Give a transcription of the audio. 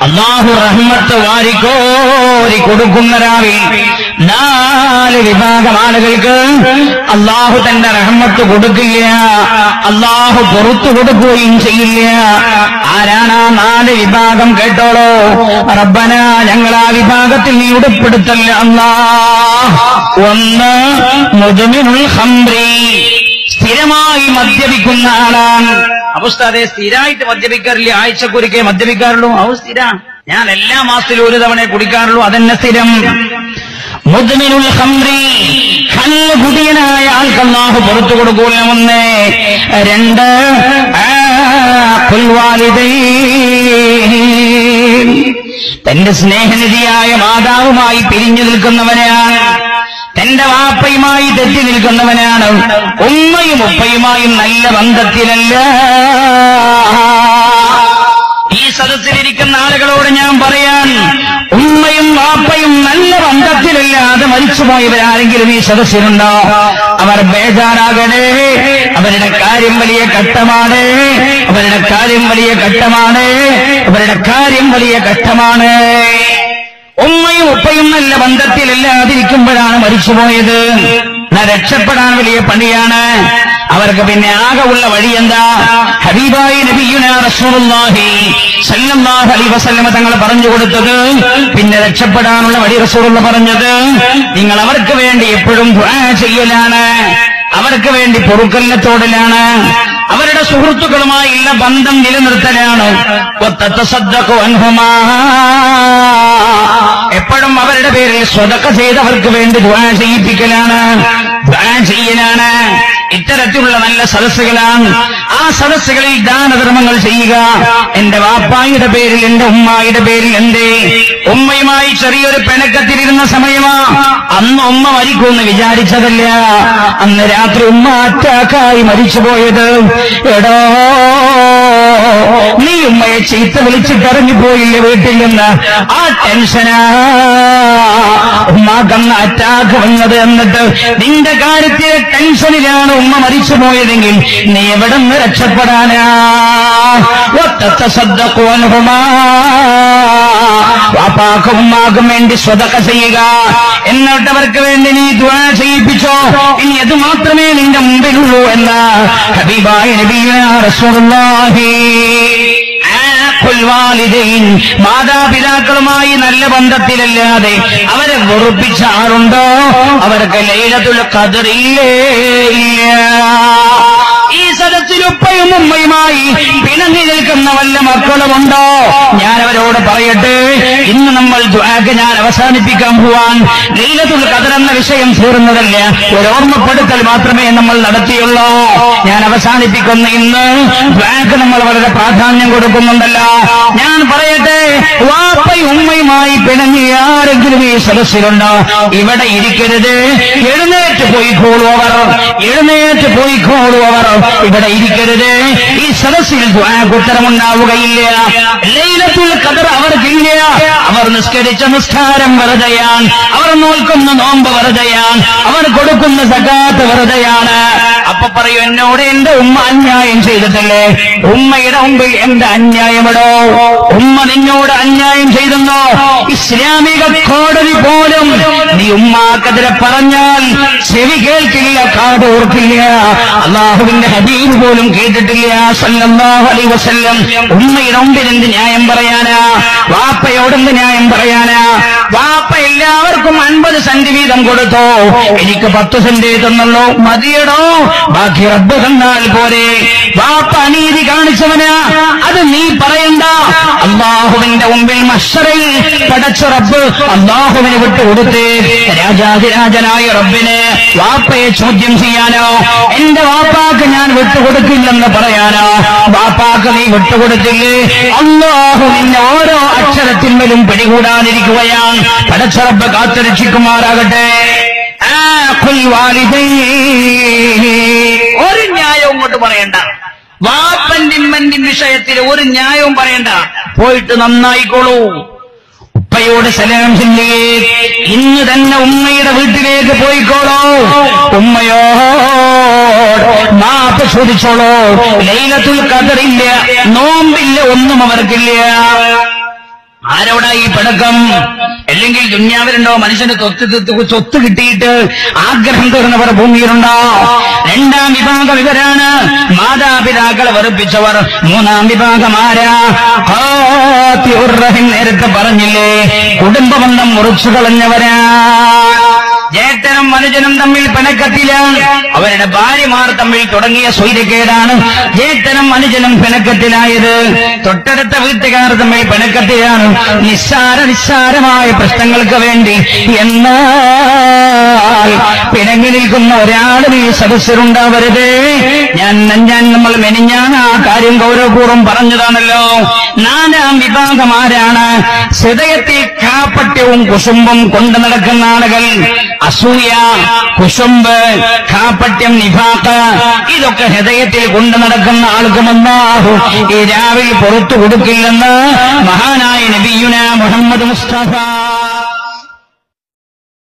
അള്ളാഹു റഹ്മത്ത് വാരിക്കോരി കൊടുക്കുന്ന രാവിൽ നാല് വിഭാഗം ആളുകൾക്ക് അള്ളാഹു തന്റെ റഹ്മത്ത് കൊടുക്കില്ല അള്ളാഹു പുറത്തു കൊടുക്കുകയും ചെയ്യില്ല ആരാണ് ആ നാല് വിഭാഗം കേട്ടോളോ റബ്ബന ഞങ്ങൾ ആ വിഭാഗത്തിൽ നീ ഉടപ്പെടുത്തല്ല അല്ലാ ഒന്ന് മുതുമിനുൽ ഹംറി സ്ഥിരമായി മദ്യപിക്കുന്ന ആളാണ് അവസ്ഥ സ്ഥിരമായിട്ട് മദ്യപിക്കാറില്ല ആഴ്ചക്കൊരിക്കേ മദ്യപിക്കാറുള്ളൂ അവ സ്ഥിര ഞാൻ എല്ലാ മാസത്തിലും ഒരു തവണ കുടിക്കാറുള്ളൂ അതന്നെ സ്ഥിരം മുദ്മിനുൽ ഹംറി കല്ല് കുടിയനായ ആൾക്ക് അല്ലാഹു പുറത്തു കൊടുക്കൂല ഒന്ന് രണ്ട് ആഖുൽ വാലിദൈൻ. തന്റെ സ്നേഹനിധിയായ മാതാവുമായി പിരിഞ്ഞു നിൽക്കുന്നവനാണ് തന്റെ വാപ്പയുമായി തെറ്റി നിൽക്കുന്നവനാണ് ഉമ്മയും ഉപ്പയുമായും നല്ല ബന്ധത്തിലല്ല ഈ സദസ്സിലിരിക്കുന്ന ആളുകളോട് ഞാൻ പറയാൻ ഉമ്മയും വാപ്പയും നല്ല ബന്ധത്തിലല്ലാതെ മരിച്ചുപോയവരാരെങ്കിലും ഈ സദസ്സിലുണ്ടോ അവർ ബേജാറാകണേ അവരുടെ കാര്യം വലിയ ഘട്ടമാണ് അവരുടെ കാര്യം വലിയ ഘട്ടമാണ് അവരുടെ കാര്യം വലിയ ഘട്ടമാണ് ഉമ്മയും ഉപ്പയും നല്ല ബന്ധത്തിലല്ലാതിരിക്കുമ്പോഴാണ് മരിച്ചുപോയത് എന്നാ രക്ഷപ്പെടാൻ വലിയ പണിയാണ് അവർക്ക് പിന്നെ ആകെ ഉള്ള വഴി എന്താ ഹബീബായി നബിയുന റസൂലുള്ളാഹി സല്ലല്ലാഹു അലൈഹി വസല്ലമ തങ്ങൾ പറഞ്ഞു കൊടുത്തത് പിന്നെ രക്ഷപ്പെടാനുള്ള വഴി റസൂലുള്ള പറഞ്ഞത് നിങ്ങൾ അവർക്ക് വേണ്ടി എപ്പോഴും ദുആ ചെയ്യലാണ് അവർക്ക് വേണ്ടി പൊറുക്കല്ലത്തോടലാണ് അവരുടെ സുഹൃത്തുക്കളുമായുള്ള ബന്ധം നിലനിർത്തലാണ് വത്തത്തസദ്ദഖു അൻഹുമാ. എപ്പോഴും അവരുടെ പേരിൽ സ്വതക്ക ചെയ്തവർക്ക് വേണ്ടി ദ്വാ ചെയ്യിപ്പിക്കലാണ് ദ്വാ ചെയ്യലാണ് ഇത്തരത്തിലുള്ള നല്ല സദസ്സുകളാണ് ആ സദസ്സുകളിൽ ദാനധർമ്മങ്ങൾ ചെയ്യുക എന്റെ വാപ്പായുടെ പേരിൽ എന്റെ ഉമ്മായുടെ പേരിൽ എന്റെ ഉമ്മയുമായി ചെറിയൊരു പിണക്കത്തിലിരുന്ന സമയമാ അന്ന് ഉമ്മ മരിക്കുമെന്ന് വിചാരിച്ചതല്ല അന്ന് രാത്രി ഉമ്മ അറ്റാക്കായി മരിച്ചുപോയത് എടോ നീ ഉമ്മയെ ചീത്ത വിളിച്ചിട്ട് ഇറങ്ങിപ്പോയില്ലേ വീട്ടിൽ നിന്ന് ആ ടെൻഷനാ ഉമ്മാക്കന്ന് അറ്റാക്ക് വന്നത് എന്നിട്ട് നിന്റെ കാര്യത്തിലെ ടെൻഷനിലാണ് ഉമ്മ മരിച്ചു പോയതെങ്കിൽ നീ എവിടെ നിന്ന് രക്ഷപ്പെടാനാ ഒത്തസദ്ദഖു അൻഹുമാ. വാപ്പാക്കും ഉമ്മാക്കും വേണ്ടി സ്വതക്ക ചെയ്യുക എന്നിട്ട് അവർക്ക് വേണ്ടി നീ ദ്വാ ചെയ്യിപ്പിച്ചോ ഇനി അത് മാത്രമേ നിന്റെ മുമ്പിലുള്ളൂ എന്ന ഹബീബായ നബിയ റസൂലുള്ളാഹി ആഖുൽ വാലിദൈൻ. മാതാപിതാക്കളുമായി നല്ല ബന്ധത്തിലല്ലാതെ അവരെ വെറുപ്പിച്ച ആളുണ്ടോ അവർക്ക് ലൈലത്തുൽ ഖദറില്ലേ ഇല്ല ഈ സദസ്സിൽ ഉപ്പയും ഉമ്മയുമായി പിണങ്ങി നിൽക്കുന്ന വല്ല മക്കളുമുണ്ടോ ഞാൻ അവരോട് പറയട്ടെ ഇന്ന് നമ്മൾ ദ്വാക്ക് ഞാൻ അവസാനിപ്പിക്കാൻ പോവാൻ ലൈലത്തുൽ ഖദർ എന്ന വിഷയം തീർന്നതല്ല ഒരു ഓർമ്മപ്പെടുത്തൽ മാത്രമേ നമ്മൾ നടത്തിയുള്ളൂ ഞാൻ അവസാനിപ്പിക്കുന്ന ഇന്ന് ദ്വാക്ക് നമ്മൾ വളരെ പ്രാധാന്യം കൊടുക്കുന്നുണ്ടല്ലോ ഞാൻ പറയട്ടെ വാപ്പയും ഉമ്മയുമായി പിണങ്ങി ആരെങ്കിലും ഈ സദസ്സിലുണ്ടോ ഇവിടെ ഇരിക്കരുത് എഴുന്നേറ്റ് പോയിക്കോളൂ അവർ എഴുന്നേറ്റ് പോയിക്കോളൂ അവർ ഇവിടെ ഇരിക്കരുത് ഈ സദസ്സിൽ ദ്വാക്ക് ഉത്തരമുണ്ടാവുകയില്ല ലൈലത്തുൽ ഖദർ അവർക്കില്ല അവർ നിസ്കരിച്ച നിസ്കാരം വെറുതെയാണ് അവർ നോൽക്കുന്ന നോമ്പ് വെറുതെയാണ് അവർ കൊടുക്കുന്ന സകാത്ത് വെറുതെയാണ് അപ്പൊ പറയൂ എന്നോട് എന്റെ ഉമ്മ അന്യായം ചെയ്തിട്ടില്ലേ ഉമ്മയുടെ മുമ്പിൽ എന്റെ അന്യായമിടോ ഉമ്മ നിന്നോട് അന്യായം ചെയ്തെന്നോ ഇസ്ലാമിക കോടതി പോലും നീ ഉമ്മാക്കെതിരെ പറഞ്ഞാൽ ചെവി കേൾക്കില്ല കാത് ഓർക്കില്ല അള്ളാഹുവിന്റെ ഹബീബ് പോലും കേട്ടിട്ടില്ല സല്ലല്ലാഹു അലൈഹി വസല്ലം ഉമ്മയുടെ മുമ്പിൽ എന്ത് ന്യായം പറയാനാ വാപ്പയോട് എന്ത് ന്യായം പറയാനാ വാപ്പ എല്ലാവർക്കും അൻപത് സെന്റ് വീതം കൊടുത്തോ എനിക്ക് പത്ത് സെന്റ് തന്നല്ലോ മതിയടോ ബാക്കി റബ്ബ് തന്നാൽ പോരെ വാപ്പ അനീതി കാണിച്ചവനാ അത് നീ പറയണ്ട അള്ളാഹുവിന്റെ മുമ്പിൽ മഷറയിൽ പടച്ച റബ്ബ് അള്ളാഹുവിന് വിട്ടുകൊടുത്ത് രാജാതിരാജനായ റബ്ബിന് വാപ്പയെ ചോദ്യം ചെയ്യാനോ എന്റെ വാപ്പാക്ക് ഞാൻ വിട്ടുകൊടുക്കില്ലെന്ന് പറയാനോ വാപ്പാക്ക് നീ വിട്ടുകൊടുത്തില്ലേ അള്ളാഹു നിന്നെ ഓരോ അക്ഷരത്തിന്മേലും പിടികൂടാതിരിക്കുകയാണ് പടച്ച റബ്ബ് കാത്തുരക്ഷിക്കുമാറാകട്ടെ ആഖുൽ വാലിദൈൻ. ഒരു ന്യായവും കൊണ്ട് പറയണ്ട വാപ്പന്റെ ഇമ്മന്റെ വിഷയത്തിൽ ഒരു ന്യായവും പറയണ്ട പോയിട്ട് നന്നായിക്കോളൂ ഉപ്പയോട് സലാം ചൊല്ലിയേ ഇന്ന് തന്നെ ഉമ്മയുടെ വീട്ടിലേക്ക് പോയിക്കോളൂ ഉമ്മയോട് മാപ്പ് ചോദിച്ചോളൂ ലൈലത്തുൽ ഖദറില്ല നോമ്പില്ല ഒന്നും അവർക്കില്ല ആരോടാ ഈ പിണക്കം അല്ലെങ്കിൽ ദുന്യാവിലുണ്ടോ മനുഷ്യന് തൊത്ത് തൊത്ത് സ്വത്ത് കിട്ടിയിട്ട് ആഗ്രഹം തീർന്നവർ ഭൂമിയിലുണ്ടോ രണ്ടാം വിഭാഗം ഇവരാണ് മാതാപിതാക്കളെ വെറുപ്പിച്ചവർ മൂന്നാം വിഭാഗം ആരാ ഖാത്തിഉർ റഹിം നേരത്തെ പറഞ്ഞില്ലേ കുടുംബബന്ധം മുറിച്ചു കളഞ്ഞവരാ ജേട്ടനും മനുജനും തമ്മിൽ പിണക്കത്തിലാണ് അവരുടെ ഭാര്യമാർ തമ്മിൽ തുടങ്ങിയ സ്വൈര്യക്കേടാണ് ജേട്ടനും മനുജനും പിണക്കത്തിലായത് തൊട്ടടുത്ത വീട്ടുകാർ തമ്മിൽ പിണക്കത്തിലാണ് നിസ്സാര നിസ്സാരമായ പ്രശ്നങ്ങൾക്ക് വേണ്ടി എന്നാൽ പിണങ്ങി നിൽക്കുന്ന ഒരാളും ഈ സദസ്യരുണ്ടാവരുത് ഞാൻ ഞാൻ നമ്മൾ മെനിഞ്ഞാൻ ആ കാര്യം ഗൗരവപൂർവ്വം പറഞ്ഞതാണല്ലോ നാലാം വിഭാഗം ആരാണ് ഹൃദയത്തിൽ കാപ്പട്യവും കുസുമ്പും കൊണ്ടു നടക്കുന്ന ആളുകൾ അസൂയ കുശുമ്പ് കാപ്പട്യം നിഭാക്ക് ഇതൊക്കെ ഹൃദയത്തിൽ കൊണ്ടു നടക്കുന്ന ആൾക്കുമെന്നാഹു ഈ രാവിൽ പുറത്തു കൊടുക്കില്ലെന്ന് മഹാനായ നബിയുന മുഹമ്മദ് മുസ്തഫ